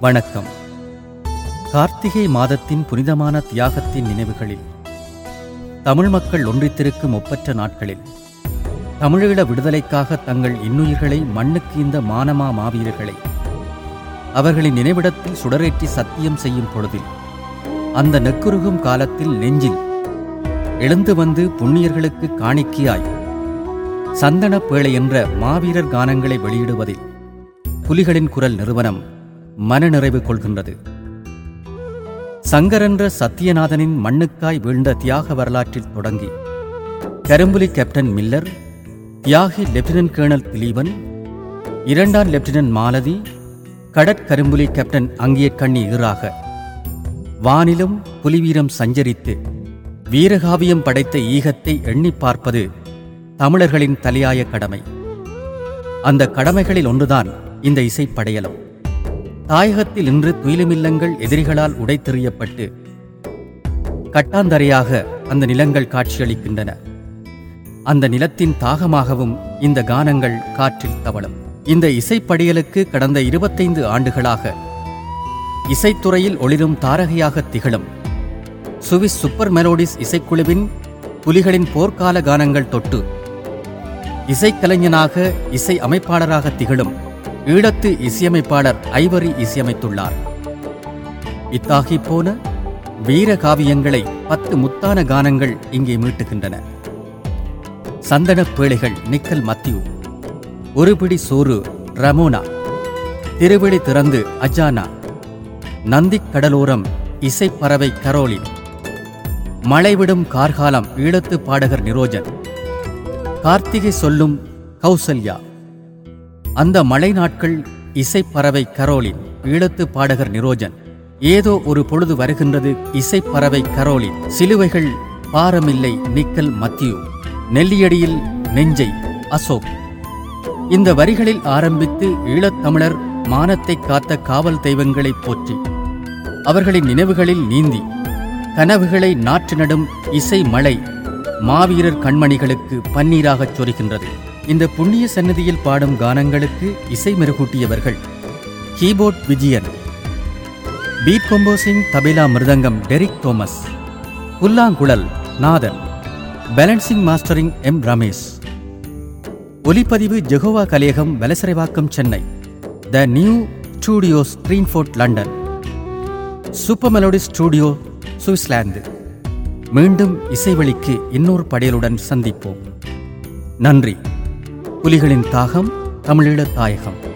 வணக்கம் கார்த்திகை மாதத்தின் புனிதமான தியாகத்தின் நினைவுகளில் தமிழ் மக்கள் ஒன்றித்திருக்கும் ஒப்பற்ற நாட்களில் தமிழீழ விடுதலைக்காக தங்கள் இன்னுயிர்களை மண்ணுக்கு இந்த மானமா மாவீரர்களை அவர்களின் நினைவிடத்தில் சுடரேற்றி சத்தியம் செய்யும் பொழுதில் அந்த நெக்குருகும் காலத்தில் நெஞ்சில் எழுந்து வந்து புண்ணியர்களுக்கு காணிக்கையாய் சந்தன பேழை என்ற மாவீரர் கானங்களை வெளியிடுவதில் புலிகளின் குரல் நிறுவனம் மனநிறைவு கொள்கின்றது சங்கரென்ற சத்தியநாதனின் மண்ணுக்காய் வீழ்ந்த தியாக வரலாற்றில் தொடங்கி கரும்புலி கேப்டன் மில்லர் தியாகி லெப்டினன்ட் கேர்னல் திலீபன் இரண்டாம் லெப்டினன்ட் மாலதி கடற்கரும்புலி கேப்டன் அங்கியக்கண்ணி ஈறாக வானிலும் புலிவீரம் சஞ்சரித்து வீரகாவியம் படைத்த ஈகத்தை எண்ணிப் பார்ப்பது தமிழர்களின் தலையாய கடமை அந்த கடமைகளில் ஒன்றுதான் இந்த இசைப்படையலம் தாயகத்தில் இன்று துயிலுமில்லங்கள் எதிரிகளால் உடைத்தெறியப்பட்டு கட்டாந்தரையாக அந்த நிலங்கள் காட்சியளிக்கின்றன அந்த நிலத்தின் தாகமாகவும் இந்த கானங்கள் காற்றில் தவழும் இந்த இசைப்படியலுக்கு கடந்த இருபத்தைந்து ஆண்டுகளாக இசைத்துறையில் ஒளிரும் தாரகையாக திகழும் சுவிஸ் சூப்பர் மெலோடிஸ் இசைக்குழுவின் புலிகளின் போர்க்கால கானங்கள் தொட்டு இசைக்கலைஞனாக இசை அமைப்பாளராக திகழும் ஈழத்து இசையமைப்பாளர் ஐவரி இசையமைத்துள்ளார் இத்தாகி போன வீர காவியங்களை பத்து முத்தான கானங்கள் இங்கே மீட்டுகின்றன சந்தனப் பேழைகள் நிக்கல் மத்தியு ஒருபிடி சோறு ரமோனா திருவிழி திறந்து அஜானா நந்திக் கடலோரம் இசைப்பறவை கரோலின் மழைவிடும் கார்காலம் ஈழத்து பாடகர் நிரோஜன் கார்த்திகை சொல்லும் கௌசல்யா அந்த மழை நாட்கள் இசைப்பறவை கரோலின் ஈழத்து பாடகர் நிரோஜன் ஏதோ ஒரு பொழுது வருகின்றது இசைப்பறவை கரோலின் சிலுவைகள் பாரமில்லை நிக்கல் மத்தியு நெல்லியடியில் நெஞ்சை அசோக் இந்த வரிகளில் ஆரம்பித்து ஈழத்தமிழர் மானத்தை காத்த காவல் தெய்வங்களைப் போற்றி அவர்களின் நினைவுகளில் நீந்தி கனவுகளை நாற்று நடும் இசை மழை மாவீரர் கண்மணிகளுக்கு பன்னீராகச் சொரிகின்றது இந்த புண்ணிய சன்னதியில் பாடும் கானங்களுக்கு இசை மெருகூட்டியவர்கள் keyboard Vijayan beat composing tabla mridangam Derrick Thomas புல்லாங்குழல் Nathan balancing mastering M Ramesh ஒலிப்பதிவு ஜெகோவா கலேகம் Valasaravakkam Chennai the new studio Screenford London super melody studio Switzerland மீண்டும் இசைவழிக்கு இன்னொரு படையலுடன் சந்திப்போம் நன்றி புலிகளின் தாகம் தமிழீழ தாயகம்